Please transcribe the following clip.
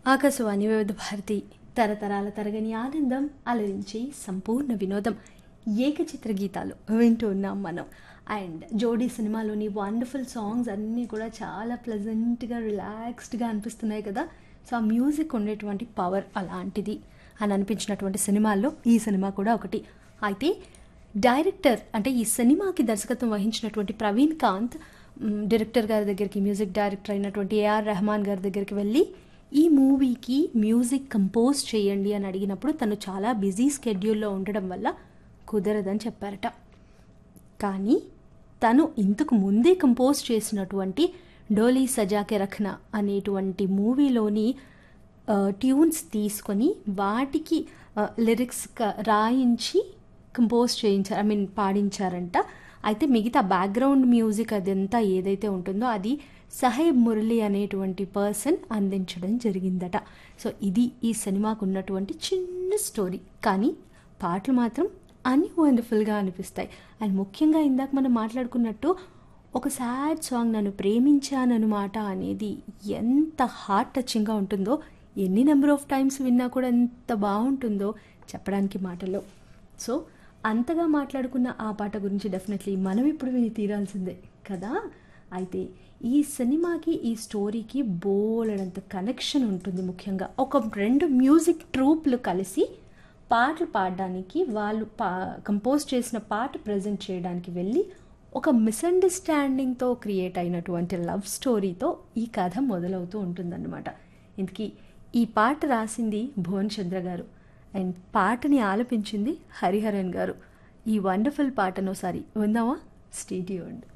ఆకాశవాణి వివిధ భారతి తరతరాల తరగని ఆనందం అలరించి సంపూర్ణ వినోదం ఏకచిత్ర గీతాలు వింటూ ఉన్నాం మనం అండ్ జోడీ సినిమాలోని వండర్ఫుల్ సాంగ్స్ అన్నీ కూడా చాలా ప్లెజెంట్గా రిలాక్స్డ్గా అనిపిస్తున్నాయి కదా సో ఆ మ్యూజిక్ ఉండేటువంటి పవర్ అలాంటిది అని అనిపించినటువంటి సినిమాల్లో ఈ సినిమా కూడా ఒకటి అయితే డైరెక్టర్ అంటే ఈ సినిమాకి దర్శకత్వం వహించినటువంటి ప్రవీణ్ కాంత్ మ్, డైరెక్టర్ గారి దగ్గరికి మ్యూజిక్ డైరెక్టర్ అయినటువంటి ఏఆర్ రెహమాన్ గారి దగ్గరికి వెళ్ళి ఈ మూవీకి మ్యూజిక్ కంపోజ్ చేయండి అని అడిగినప్పుడు తను చాలా బిజీ స్కెడ్యూల్లో ఉండడం వల్ల కుదరదని చెప్పారట కానీ తను ఇంతకు ముందే కంపోజ్ చేసినటువంటి డోలీ సజాకే రఖన అనేటువంటి మూవీలోని ఆ, ట్యూన్స్ తీసుకొని వాటికి ఆ, లిరిక్స్ క- రాయించి కంపోజ్ చేయించారు ఐ మీన్ పాడించారంట అయితే మిగతా బ్యాక్గ్రౌండ్ మ్యూజిక్ అదంతా ఏదైతే ఉంటుందో అది సహేబ్ మురళి అనేటువంటి పర్సన్ అందించడం జరిగిందట సో ఇది ఈ సినిమాకు ఉన్నటువంటి చిన్న స్టోరీ కానీ పాటలు మాత్రం అన్ని వండర్ఫుల్గా అనిపిస్తాయి అండ్ ముఖ్యంగా ఇందాక మనం మాట్లాడుకున్నట్టు ఒక సాడ్ సాంగ్ నన్ను ప్రేమించానను మాట అనేది ఎంత హార్ట్ టచింగ్గా ఉంటుందో ఎన్ని నెంబర్ ఆఫ్ టైమ్స్ విన్నా కూడా ఎంత బాగుంటుందో చెప్పడానికి మాటల్లో సో అంతగా మాట్లాడుకున్న ఆ పాట గురించి డెఫినెట్లీ మనం ఇప్పుడు విని తీరాల్సిందే కదా అయితే ఈ సినిమాకి ఈ స్టోరీకి బోలెడంత కనెక్షన్ ఉంటుంది ముఖ్యంగా ఒక రెండు మ్యూజిక్ ట్రూప్లు కలిసి పాటలు పాడడానికి వాళ్ళు పా కంపోజ్ చేసిన పాట ప్రజెంట్ చేయడానికి వెళ్ళి ఒక మిస్అండర్స్టాండింగ్తో క్రియేట్ అయినటువంటి లవ్ స్టోరీతో ఈ కథ మొదలవుతూ ఉంటుందన్నమాట ఇంతకీ ఈ పాట రాసింది భువన్ చంద్ర గారు అండ్ పాటని ఆలపించింది హరిహరన్ గారు ఈ వండర్ఫుల్ పాటను ఒకసారి విందామా స్టేడియోండ్